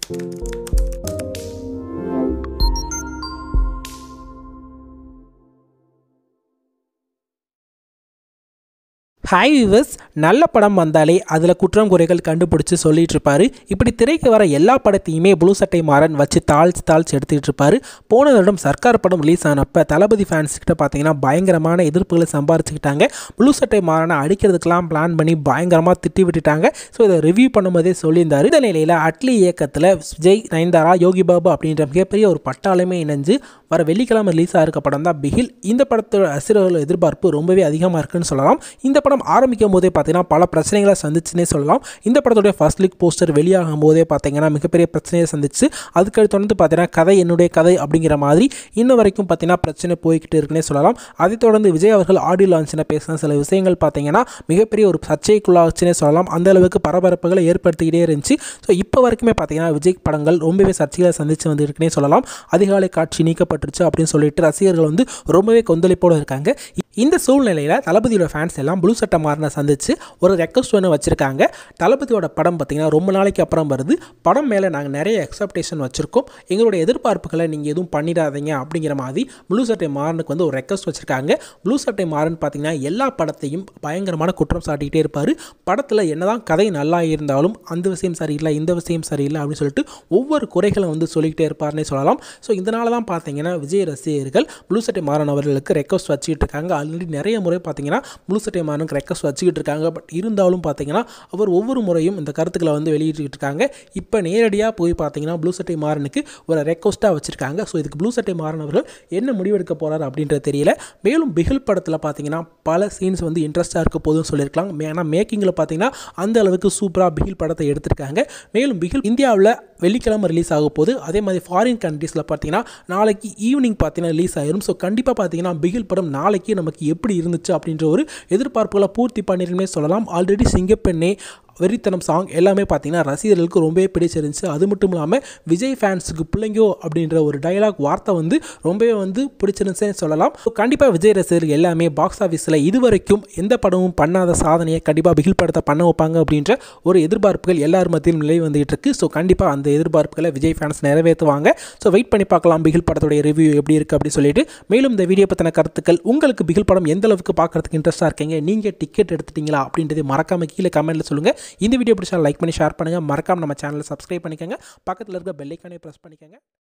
hi viewers நல்ல படம் வந்தாலே அதில் குற்றம் குறைகள் கண்டுபிடிச்சி சொல்லிட்டு இருப்பாரு இப்படி திரைக்கு வர எல்லா படத்தையுமே ப்ளூ சட்டை மாறன் வச்சு தாழ்ச்சி தாழ்ச்சி எடுத்துக்கிட்டு இருப்பாரு போன வருடம் சர்க்கார் படம் ரிலீஸ் ஆனப்போ தளபதி ஃபேன்ஸ் கிட்ட பார்த்தீங்கன்னா பயங்கரமான எதிர்ப்புகளை சம்பாரிச்சுக்கிட்டாங்க ப்ளூ சட்டை மாறனை அடிக்கிறதுக்கெல்லாம் பிளான் பண்ணி பயங்கரமாக திட்டி விட்டுட்டாங்க ஸோ இதை ரிவ்யூ பண்ணும்போதே சொல்லியிருந்தாரு இந்த நிலையில் அட்லி இயக்கத்தில் விஜய் நயன்தாரா யோகி பாபு அப்படின்ற மிகப்பெரிய ஒரு பட்டாளமே இணைஞ்சு வர வெள்ளிக்கிழமை ரிலீஸ் ஆகிருக்க படம் தான் பிகில் இந்த படத்தோட ரசிகர்கள் எதிர்பார்ப்பு ரொம்பவே அதிகமாக இருக்குன்னு சொல்லலாம் இந்த படம் ஆரம்பிக்கும் போதே பார்த்தீங்கன்னா பல பிரச்சனைகளை சந்திச்சுனே சொல்லலாம் இந்த படத்துடைய ஃபர்ஸ்ட் லுக் போஸ்டர் வெளியாகும் போதே பார்த்தீங்கன்னா மிகப்பெரிய பிரச்சனையை சந்திச்சு அதுக்கு தொடர்ந்து பார்த்தீங்கன்னா கதை என்னுடைய கதை அப்படிங்கிற மாதிரி இன்ன வரைக்கும் பார்த்தீங்கன்னா பிரச்சனை போய்கிட்டு இருக்குன்னே சொல்லலாம் அதைத் தொடர்ந்து விஜய் அவர்கள் ஆடியோ லான்ச்சில் பேசின சில விஷயங்கள் பார்த்தீங்கன்னா மிகப்பெரிய ஒரு சர்ச்சைக்குள்ளாச்சுன்னே சொல்லலாம் அந்த அளவுக்கு பரபரப்புகளை ஏற்படுத்திக்கிட்டே இருந்துச்சு ஸோ இப்போ வரைக்குமே பார்த்தீங்கன்னா விஜய் படங்கள் ரொம்பவே சர்ச்சைகளை சந்திச்சு வந்து இருக்குன்னே சொல்லலாம் அதிகாலை காட்சி நீக்கப்பட்டுருச்சு அப்படின்னு சொல்லிட்டு ரசிகர்கள் வந்து ரொம்பவே கொந்தளிப்போடு இருக்காங்க இந்த சூழ்நிலையில் தளபதியோட ஃபேன்ஸ் எல்லாம் ப்ளூ சட்டை மாறின சந்திச்சு ஒரு ரெக்வஸ்ட் ஒன்று வச்சுருக்காங்க தளபதியோட படம் பார்த்திங்கன்னா ரொம்ப நாளைக்கு அப்புறம் வருது படம் மேலே நாங்கள் நிறைய எக்ஸப்டேஷன் வச்சுருக்கோம் எங்களுடைய எதிர்பார்ப்புகளை நீங்கள் எதுவும் பண்ணிடாதீங்க அப்படிங்கிற மாதிரி ப்ளூ சட்டை மாறனுக்கு வந்து ஒரு ரெக்வஸ்ட் வச்சுருக்காங்க ப்ளூ சட்டை மாறன் பார்த்திங்கன்னா எல்லா படத்தையும் பயங்கரமான குற்றம் சாட்டிக்கிட்டே இருப்பார் படத்தில் என்னதான் கதை நல்லா இருந்தாலும் அந்த விஷயம் சரியில்லை இந்த விஷயம் சரியில்லை அப்படின்னு சொல்லிட்டு ஒவ்வொரு குறைகளை வந்து சொல்லிக்கிட்டே இருப்பார்னே சொல்லலாம் ஸோ இதனால தான் பார்த்தீங்கன்னா விஜய் ரசிகர்கள் ப்ளூ சட்டை மாறன் அவர்களுக்கு ரெக்வஸ்ட் வச்சுக்கிட்டு இருக்காங்க ஆல்ரெடி நிறைய முறை பார்த்தீங்கன்னா ப்ளூ சட்டை மாறனுக்கு ரெக்வஸ்ட் வச்சுக்கிட்டு இருக்காங்க பட் இருந்தாலும் பார்த்தீங்கன்னா அவர் ஒவ்வொரு முறையும் இந்த கருத்துக்களை வந்து வெளியிட்டுக்கிட்டு இருக்காங்க இப்போ நேரடியாக போய் பார்த்தீங்கன்னா ப்ளூ சட்டை மாறனுக்கு ஒரு ரெக்வஸ்ட்டாக வச்சுருக்காங்க ஸோ இதுக்கு ப்ளூ சட்டை மாறன் அவர்கள் என்ன முடிவெடுக்க போகிறார் அப்படின்றது தெரியல மேலும் பிகில் படத்தில் பார்த்தீங்கன்னா பல சீன்ஸ் வந்து இன்ட்ரெஸ்ட்டாக இருக்க போதும் சொல்லியிருக்கலாம் ஏன்னா மேக்கிங்கில் பார்த்தீங்கன்னா அந்த அளவுக்கு சூப்பராக பிகில் படத்தை எடுத்திருக்காங்க மேலும் பிகில் இந்தியாவில் வெள்ளிக்கிழமை ரிலீஸ் ஆக போகுது அதே மாதிரி ஃபாரின் கண்ட்ரீஸில் பார்த்தீங்கன்னா நாளைக்கு ஈவினிங் பார்த்தீங்கன்னா ரிலீஸ் ஆயிரும் ஸோ கண்டிப்பாக பார்த்தீங்கன்னா பிகில் படம் நாளைக்கு நமக்கு எப்படி இருந்துச்சு அப்படின்ற ஒரு எதிர்பார்ப்புகளை பூர்த்தி பண்ணிருமே சொல்லலாம் ஆல்ரெடி சிங்கப்பெண்ணே வெறித்தனம் சாங் எல்லாமே பார்த்தீங்கன்னா ரசிகர்களுக்கு ரொம்பவே பிடிச்சிருந்துச்சு அது மட்டும் இல்லாமல் விஜய் ஃபேன்ஸுக்கு பிள்ளைங்கோ அப்படின்ற ஒரு டைலாக் வார்த்தை வந்து ரொம்பவே வந்து பிடிச்சிருந்துச்சுன்னு சொல்லலாம் ஸோ கண்டிப்பாக விஜய் ரசிகர்கள் எல்லாமே பாக்ஸ் ஆஃபீஸில் இதுவரைக்கும் எந்த படமும் பண்ணாத சாதனையை கண்டிப்பாக பிகில் படத்தை பண்ண வைப்பாங்க அப்படின்ற ஒரு எதிர்பார்ப்புகள் எல்லார் மத்தியிலும் நிலை வந்துகிட்டு இருக்கு ஸோ கண்டிப்பாக அந்த எதிர்பார்ப்புகளை விஜய் ஃபேன்ஸ் நிறைவேற்றுவாங்க ஸோ வெயிட் பண்ணி பார்க்கலாம் பிகில் படத்துடைய ரிவ்யூ எப்படி இருக்குது அப்படின்னு சொல்லிட்டு மேலும் இந்த வீடியோ பற்றின கருத்துக்கள் உங்களுக்கு பிகில் படம் எந்த அளவுக்கு பார்க்கறதுக்கு இன்ட்ரெஸ்ட்டாக இருக்கீங்க நீங்கள் டிக்கெட் எடுத்துட்டீங்களா அப்படின்றது மறக்காம கீழே கமெண்ட்டில் சொல்லுங்கள் இந்த வீடியோ பிடிச்சா லைக் பண்ணி ஷேர் பண்ணுங்கள் மறக்காம நம்ம சேனலை சப்ஸ்கிரைப் பண்ணிக்கோங்க பக்கத்தில் இருக்க பெல்லைக்கானே ப்ரெஸ் பண்ணிக்கோங்க